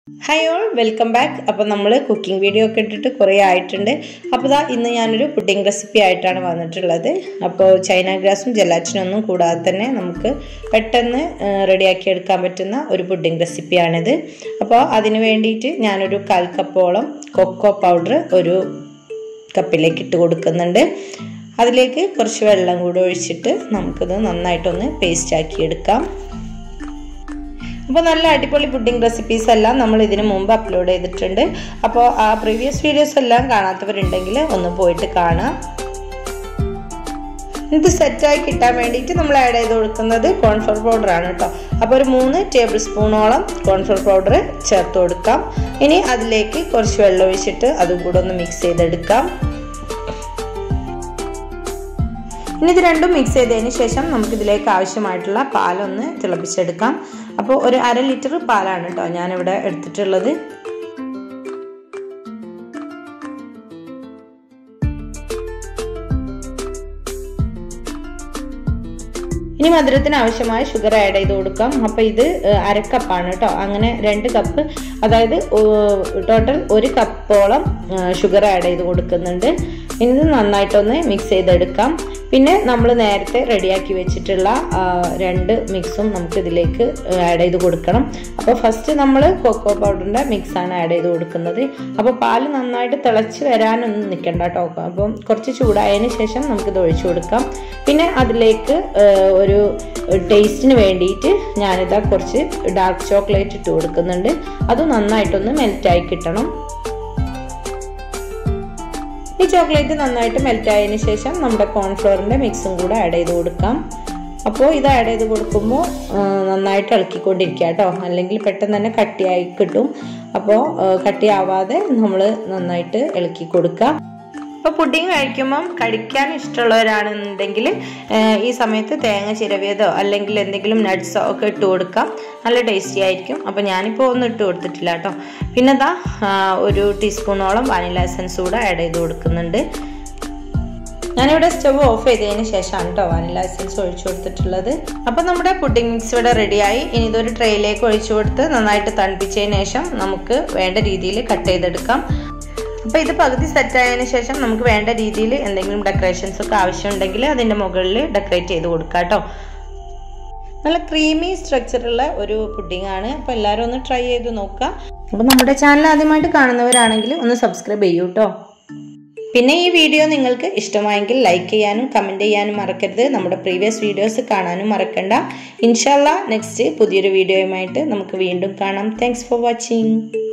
hi all welcome back അപ്പോൾ നമ്മൾ cooking video ഒക്കെ ഇട്ടിട്ട് കുറേ ആയിട്ടുണ്ട് അപ്പോൾ ദാ ഇന്ന് ഞാനൊരു പുഡിംഗ് റെസിപ്പി ആയിട്ടാണ് വന്നിട്ടുള്ളത് അപ്പോൾ ചൈന ഗ്രാസും ജലാറ്റിനും ഒന്നും കൂടാതെ തന്നെ നമുക്ക് പെട്ടെന്ന് റെഡിയാക്കി എടുക്കാൻ പറ്റുന്ന ഒരു പുഡിംഗ് റെസിപ്പിയാണിത് അപ്പോൾ അതിന് വേണ്ടിയിട്ട് ഞാനൊരു കാൽ കപ്പോളം കൊക്കോ പൗഡർ ഒരു കപ്പിലേക്ക് ഇട്ട് കൊടുക്കുന്നുണ്ട് അതിലേക്ക് കുറച്ച് വെള്ളം കൂടെ ഒഴിച്ചിട്ട് നമുക്കിത് നന്നായിട്ടൊന്ന് പേസ്റ്റ് ആക്കി എടുക്കാം അപ്പോൾ നല്ല അടിപൊളി പുഡിംഗ് റെസിപ്പീസ് എല്ലാം നമ്മൾ ഇതിനു മുമ്പ് അപ്ലോഡ് ചെയ്തിട്ടുണ്ട് അപ്പോൾ ആ പ്രീവിയസ് വീഡിയോസ് എല്ലാം കാണാത്തവരുണ്ടെങ്കിൽ ഒന്ന് പോയിട്ട് കാണാം ഇത് സെറ്റായി കിട്ടാൻ വേണ്ടിയിട്ട് നമ്മൾ ആഡ് ചെയ്ത് കൊടുക്കുന്നത് കോൺഫ്ലോർ പൗഡർ ആണ് കേട്ടോ അപ്പോൾ ഒരു മൂന്ന് ടേബിൾ സ്പൂണോളം കോൺഫ്ലോർ പൗഡർ ചേർത്ത് കൊടുക്കാം ഇനി അതിലേക്ക് കുറച്ച് വെള്ളം ഒഴിച്ചിട്ട് അതും കൂടെ ഒന്ന് മിക്സ് ചെയ്തെടുക്കാം ഇനി ഇത് രണ്ടും മിക്സ് ചെയ്തതിന് ശേഷം നമുക്ക് ഇതിലേക്ക് ആവശ്യമായിട്ടുള്ള പാലൊന്ന് തിളപ്പിച്ചെടുക്കാം അപ്പോൾ ഒരു അര ലിറ്റർ പാലാണ് കേട്ടോ ഞാനിവിടെ എടുത്തിട്ടുള്ളത് ഇനി മധുരത്തിന് ആവശ്യമായ ഷുഗർ ആഡ് ചെയ്ത് കൊടുക്കാം അപ്പോൾ ഇത് അരക്കപ്പാണ് കേട്ടോ അങ്ങനെ രണ്ട് കപ്പ് അതായത് ടോട്ടൽ ഒരു കപ്പോളം ഷുഗർ ആഡ് ചെയ്ത് കൊടുക്കുന്നുണ്ട് ഇനി ഇത് നന്നായിട്ടൊന്ന് മിക്സ് ചെയ്തെടുക്കാം പിന്നെ നമ്മൾ നേരത്തെ റെഡിയാക്കി വെച്ചിട്ടുള്ള രണ്ട് മിക്സും നമുക്ക് ഇതിലേക്ക് ആഡ് ചെയ്ത് കൊടുക്കണം അപ്പോൾ ഫസ്റ്റ് നമ്മൾ കൊക്കോ പൗഡറിൻ്റെ മിക്സാണ് ആഡ് ചെയ്ത് കൊടുക്കുന്നത് അപ്പോൾ പാല് നന്നായിട്ട് തിളച്ച് വരാനൊന്നും നിൽക്കണ്ട കേട്ടോ അപ്പം കുറച്ച് ചൂടായതിന് ശേഷം നമുക്കിത് ഒഴിച്ചു കൊടുക്കാം പിന്നെ അതിലേക്ക് ഒരു ടേസ്റ്റിന് വേണ്ടിയിട്ട് ഞാനിതാ കുറച്ച് ഡാർക്ക് ചോക്ലേറ്റ് ഇട്ട് കൊടുക്കുന്നുണ്ട് അത് നന്നായിട്ടൊന്ന് മെൽറ്റായി കിട്ടണം ഈ ചോക്ലേറ്റ് നന്നായിട്ട് മെൽറ്റ് ആയതിനു ശേഷം നമ്മുടെ കോൺഫ്ലോറിൻ്റെ മിക്സും കൂടെ ആഡ് ചെയ്ത് കൊടുക്കാം അപ്പോൾ ഇത് ആഡ് ചെയ്ത് കൊടുക്കുമ്പോൾ നന്നായിട്ട് ഇളക്കിക്കൊണ്ടിരിക്കുക കേട്ടോ അല്ലെങ്കിൽ പെട്ടെന്ന് തന്നെ കട്ടിയായി കിട്ടും അപ്പോൾ കട്ടിയാവാതെ നമ്മൾ നന്നായിട്ട് ഇളക്കി കൊടുക്കുക അപ്പോൾ പുഡിങ് കഴിക്കുമ്പം കഴിക്കാൻ ഇഷ്ടമുള്ളവരാണെന്നുണ്ടെങ്കിൽ ഈ സമയത്ത് തേങ്ങ ചിരവിയതോ അല്ലെങ്കിൽ എന്തെങ്കിലും നട്ട്സോ ഒക്കെ ഇട്ട് കൊടുക്കാം നല്ല ടേസ്റ്റി ആയിരിക്കും അപ്പോൾ ഞാനിപ്പോൾ ഒന്നും ഇട്ട് കൊടുത്തിട്ടില്ല കേട്ടോ പിന്നെ ഇതാ ഒരു ടീസ്പൂണോളം വാനില എസൻസ് കൂടെ ആഡ് ചെയ്ത് കൊടുക്കുന്നുണ്ട് ഞാനിവിടെ സ്റ്റവ് ഓഫ് ചെയ്തതിന് ശേഷമാണ് കേട്ടോ വാനില എസൻസ് ഒഴിച്ചു കൊടുത്തിട്ടുള്ളത് അപ്പോൾ നമ്മുടെ പുഡിംഗ് മിക്സ് ഇവിടെ റെഡിയായി ഇനി ഇതൊരു ട്രെയിലേക്ക് ഒഴിച്ചു കൊടുത്ത് നന്നായിട്ട് തണുപ്പിച്ചതിന് ശേഷം നമുക്ക് വേണ്ട രീതിയിൽ കട്ട് ചെയ്തെടുക്കാം അപ്പോൾ ഇത് പകുതി സെറ്റ് ആയതിനു ശേഷം നമുക്ക് വേണ്ട രീതിയിൽ എന്തെങ്കിലും ഡെക്കറേഷൻസ് ഒക്കെ ആവശ്യമുണ്ടെങ്കിൽ അതിൻ്റെ മുകളിൽ ഡെക്കറേറ്റ് ചെയ്ത് കൊടുക്കാം കേട്ടോ നല്ല ക്രീമി സ്ട്രക്ചറുള്ള ഒരു പുഡിംഗ് ആണ് അപ്പോൾ എല്ലാവരും ഒന്ന് ട്രൈ ചെയ്ത് നോക്കുക അപ്പോൾ നമ്മുടെ ചാനൽ ആദ്യമായിട്ട് കാണുന്നവരാണെങ്കിൽ ഒന്ന് സബ്സ്ക്രൈബ് ചെയ്യൂ കേട്ടോ പിന്നെ ഈ വീഡിയോ നിങ്ങൾക്ക് ഇഷ്ടമായെങ്കിൽ ലൈക്ക് ചെയ്യാനും കമൻറ്റ് ചെയ്യാനും മറക്കരുത് നമ്മുടെ പ്രീവിയസ് വീഡിയോസ് കാണാനും മറക്കണ്ട ഇൻഷാല്ല നെക്സ്റ്റ് പുതിയൊരു വീഡിയോയുമായിട്ട് നമുക്ക് വീണ്ടും കാണാം താങ്ക്സ് ഫോർ വാച്ചിങ്